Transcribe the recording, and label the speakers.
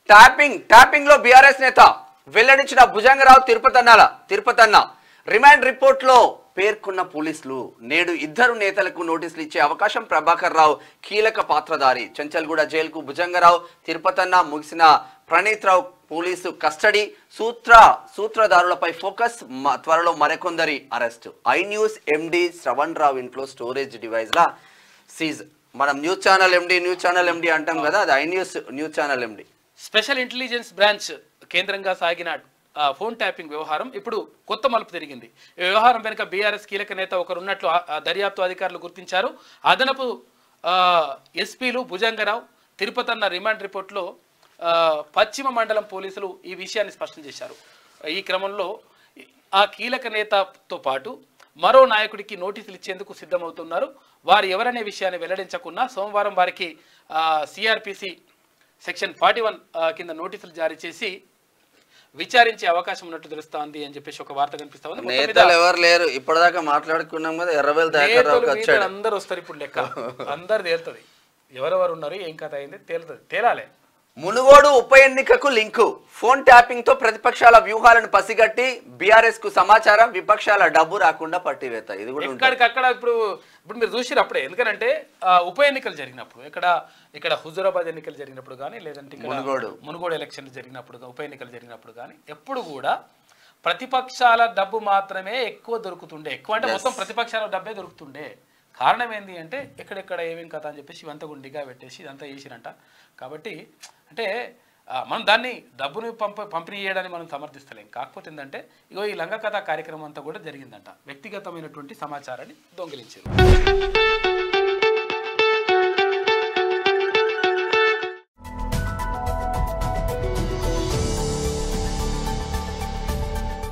Speaker 1: Tapping tapping లో బీఆర్ఎస్ నేత వెల్లడించిన భుజంగరావు తిరుపతన్నాల తిరుపతన్న రిమాండ్ రిపోర్ట్ లో పేర్కొన్న పోలీసులు నేడు ఇద్దరు నేతలకు నోటీసులు ఇచ్చే అవకాశం ప్రభాకర్ రావు కీలక పాత్రధారి చెంచల్గూడ జైలుకు భుజంగరావు తిరుపతన్న ముగిసిన ప్రణీత్ రావు పోలీసు కస్టడీ సూత్ర సూత్రధారులపై ఫోకస్ మ- త్వరలో మరికొందరి arrest I News MD Shravan Rao ఇంట్లో స్టోరేజ్ డివైస్ లా సీజ్ మనం news channel MD news channel MD అంటాం కదా అది I News news channel MD
Speaker 2: special intelligence branch కేంద్రంగా సాగిన ఆ, ఫోన్ ట్యాపింగ్ వ్యవహారం ఇప్పుడు కొత్త మలుపు తిరిగింది ఈ వ్యవహారం వెనుక బీఆర్ఎస్ కీలక నేత ఒకరు ఉన్నట్లు ఆ- ఆ దర్యాప్తు అధికారులు గుర్తించారు అదనపు ఆ, ఎస్పీలు భుజంగరావు తిరుపతన్న రిమాండ్ రిపోర్ట్లో ఆ, పశ్చిమ మండలం పోలీసులు ఈ విషయాన్ని స్పష్టం చేశారు ఈ క్రమంలో ఆ కీలక నేతతో పాటు మరో నాయకుడికి నోటీసులు ఇచ్చేందుకు సిద్ధమవుతున్నారు వారు ఎవరనే విషయాన్ని వెల్లడించకున్నా సోమవారం వారికి సిఆర్పిసి సెక్షన్ ఫార్టీ వన్ కింద నోటీసులు జారీ చేసి విచారించే అవకాశం ఉన్నట్టు తెలుస్తోంది అని చెప్పేసి ఒక వార్త కనిపిస్తా ఉంది మొత్తం మీద
Speaker 1: నేతలు ఎవరు లేరు ఇప్పటిదాకా మాట్లాడుకున్నాం కదా ఎర్రవేల్ దయాకర్
Speaker 2: నేతలు
Speaker 1: రావుకి
Speaker 2: మీతలు
Speaker 1: వచ్చాడు
Speaker 2: అందరూ వస్తారు ఇప్పుడు లెక్క అందరు తేలుతుంది ఎవరెవరు ఉన్నారు ఏం కథ అయింది తేలుతుంది తేలాలే
Speaker 1: మునుగోడు ఉప ఎన్నికకు లింకు ఫోన్ ట్యాపింగ్ తో ప్రతిపక్షాల వ్యూహాలను పసిగట్టి బీఆర్ఎస్ కు సమాచారం విపక్షాల డబ్బు రాకుండా పట్టివేత ఇది కూడా ఉంటుంది.
Speaker 2: ఎక్కడికక్కడ ఇప్పుడు ఇప్పుడు మీరు చూసిరు అప్పుడే ఎందుకంటే ఆ, ఉప ఎన్నికలు జరిగినప్పుడు ఇక్కడ ఇక్కడ హుజురాబాద్ ఎన్నికలు జరిగినప్పుడు కానీ లేదంటే ఇక్కడ
Speaker 1: మునుగోడు.
Speaker 2: మునుగోడు ఎలక్షన్లు జరిగినప్పుడు గా- ఉప ఎన్నికలు జరిగినప్పుడు కానీ ఎప్పుడు కూడా ప్రతిపక్షాల డబ్బు మాత్రమే ఎక్కువ దొరుకుతుండే ఎక్కువ అంటే మొత్తం ప్రతిపక్షాల డబ్బే దొరుకుతుండే కారణం ఏంది అంటే ఎక్కడెక్కడ ఏమేం కథ అని చెప్పేసి ఇవంతా గుండిగా పెట్టేసి ఇదంతా చేసిరంట కాబట్టి అంటే ఆ, మనం దాన్ని డబ్బుని పంప పంపిణీ చేయడాన్ని మనం సమర్థిస్తలేం కాకపోతే ఏంటంటే ఇగో ఈ లంగ కథ కార్యక్రమం అంతా కూడా జరిగిందంట వ్యక్తిగతమైనటువంటి సమాచారాన్ని దొంగిలించారు